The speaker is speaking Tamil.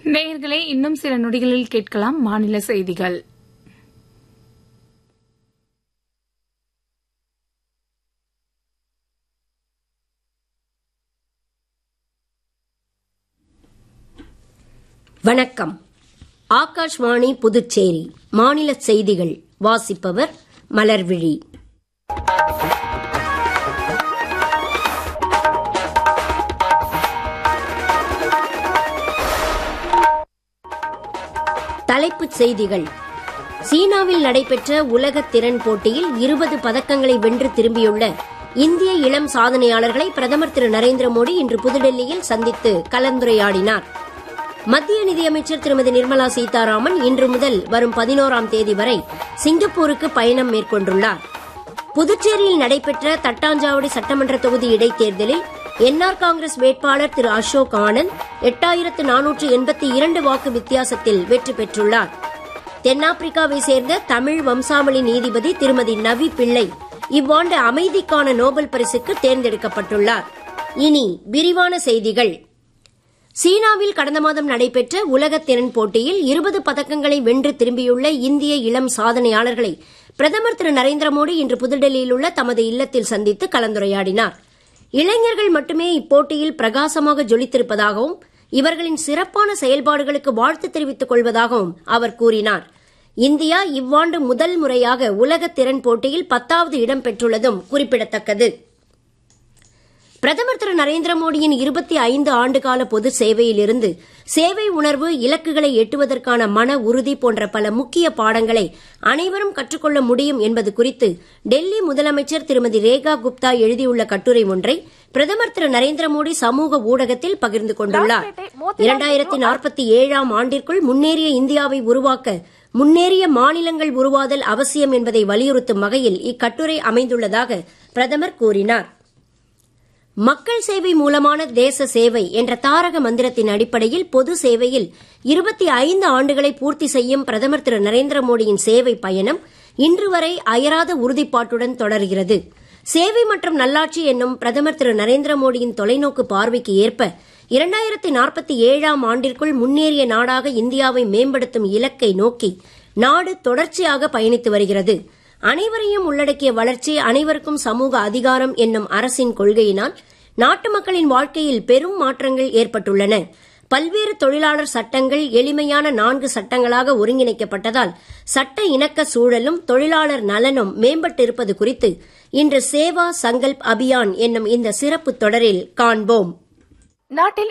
நேயர்களே இன்னும் சில நொடிகளில் கேட்கலாம் மாநில செய்திகள் வணக்கம் ஆகாஷ்வாணி புதுச்சேரி மாநில செய்திகள் வாசிப்பவர் மலர்விழி தலைப்புச் செய்திகள் சீனாவில் நடைபெற்ற உலக திறன் போட்டியில் இருபது பதக்கங்களை வென்று திரும்பியுள்ள இந்திய இளம் சாதனையாளர்களை பிரதமர் திரு நரேந்திர மோடி இன்று புதுடெல்லியில் சந்தித்து கலந்துரையாடினார் மத்திய நிதியமைச்சர் திருமதி நிர்மலா சீதாராமன் இன்று முதல் வரும் பதினோராம் தேதி வரை சிங்கப்பூருக்கு பயணம் மேற்கொண்டுள்ளார் புதுச்சேரியில் நடைபெற்ற தட்டாஞ்சாவடி சட்டமன்ற தொகுதி இடைத்தேர்தலில் என்ஆர் காங்கிரஸ் வேட்பாளர் திரு அசோக் ஆனந்த் எட்டாயிரத்து நானூற்று எண்பத்தி இரண்டு வாக்கு வித்தியாசத்தில் வெற்றி பெற்றுள்ளார் தென்னாப்பிரிக்காவை சேர்ந்த தமிழ் வம்சாவளி நீதிபதி திருமதி நவி பிள்ளை இவ்வாண்டு அமைதிக்கான நோபல் பரிசுக்கு தேர்ந்தெடுக்கப்பட்டுள்ளார் இனி விரிவான செய்திகள் சீனாவில் கடந்த மாதம் நடைபெற்ற உலக திறன் போட்டியில் இருபது பதக்கங்களை வென்று திரும்பியுள்ள இந்திய இளம் சாதனையாளர்களை பிரதமர் திரு நரேந்திர மோடி இன்று புதுடெல்லியில் உள்ள தமது இல்லத்தில் சந்தித்து கலந்துரையாடினார் இளைஞர்கள் மட்டுமே இப்போட்டியில் பிரகாசமாக ஜொலித்திருப்பதாகவும் இவர்களின் சிறப்பான செயல்பாடுகளுக்கு வாழ்த்து தெரிவித்துக் கொள்வதாகவும் அவர் கூறினார் இந்தியா இவ்வாண்டு முதல் முறையாக உலக திறன் போட்டியில் பத்தாவது இடம் பெற்றுள்ளதும் குறிப்பிடத்தக்கது பிரதமர் திரு நரேந்திர மோடியின் இருபத்தி ஐந்து ஆண்டுகால பொது சேவையிலிருந்து சேவை உணர்வு இலக்குகளை எட்டுவதற்கான மன உறுதி போன்ற பல முக்கிய பாடங்களை அனைவரும் கற்றுக்கொள்ள முடியும் என்பது குறித்து டெல்லி முதலமைச்சர் திருமதி ரேகா குப்தா எழுதியுள்ள கட்டுரை ஒன்றை பிரதமர் திரு நரேந்திர மோடி சமூக ஊடகத்தில் பகிர்ந்து கொண்டுள்ளார் இரண்டாயிரத்தி நாற்பத்தி ஏழாம் ஆண்டிற்குள் முன்னேறிய இந்தியாவை உருவாக்க முன்னேறிய மாநிலங்கள் உருவாதல் அவசியம் என்பதை வலியுறுத்தும் வகையில் இக்கட்டுரை அமைந்துள்ளதாக பிரதமர் கூறினார் மக்கள் சேவை மூலமான தேச சேவை என்ற தாரக மந்திரத்தின் அடிப்படையில் பொது சேவையில் இருபத்தி ஐந்து ஆண்டுகளை பூர்த்தி செய்யும் பிரதமர் திரு நரேந்திர மோடியின் சேவை பயணம் இன்று வரை அயராத உறுதிப்பாட்டுடன் தொடர்கிறது சேவை மற்றும் நல்லாட்சி என்னும் பிரதமர் திரு நரேந்திர மோடியின் தொலைநோக்கு பார்வைக்கு ஏற்ப இரண்டாயிரத்தி நாற்பத்தி ஏழாம் ஆண்டிற்குள் முன்னேறிய நாடாக இந்தியாவை மேம்படுத்தும் இலக்கை நோக்கி நாடு தொடர்ச்சியாக பயணித்து வருகிறது அனைவரையும் உள்ளடக்கிய வளர்ச்சி அனைவருக்கும் சமூக அதிகாரம் என்னும் அரசின் கொள்கையினால் நாட்டு மக்களின் வாழ்க்கையில் பெரும் மாற்றங்கள் ஏற்பட்டுள்ளன பல்வேறு தொழிலாளர் சட்டங்கள் எளிமையான நான்கு சட்டங்களாக ஒருங்கிணைக்கப்பட்டதால் சட்ட இணக்க சூழலும் தொழிலாளர் நலனும் மேம்பட்டிருப்பது குறித்து இன்று சேவா சங்கல்ப் அபியான் என்னும் இந்த சிறப்பு தொடரில் காண்போம் நாட்டில்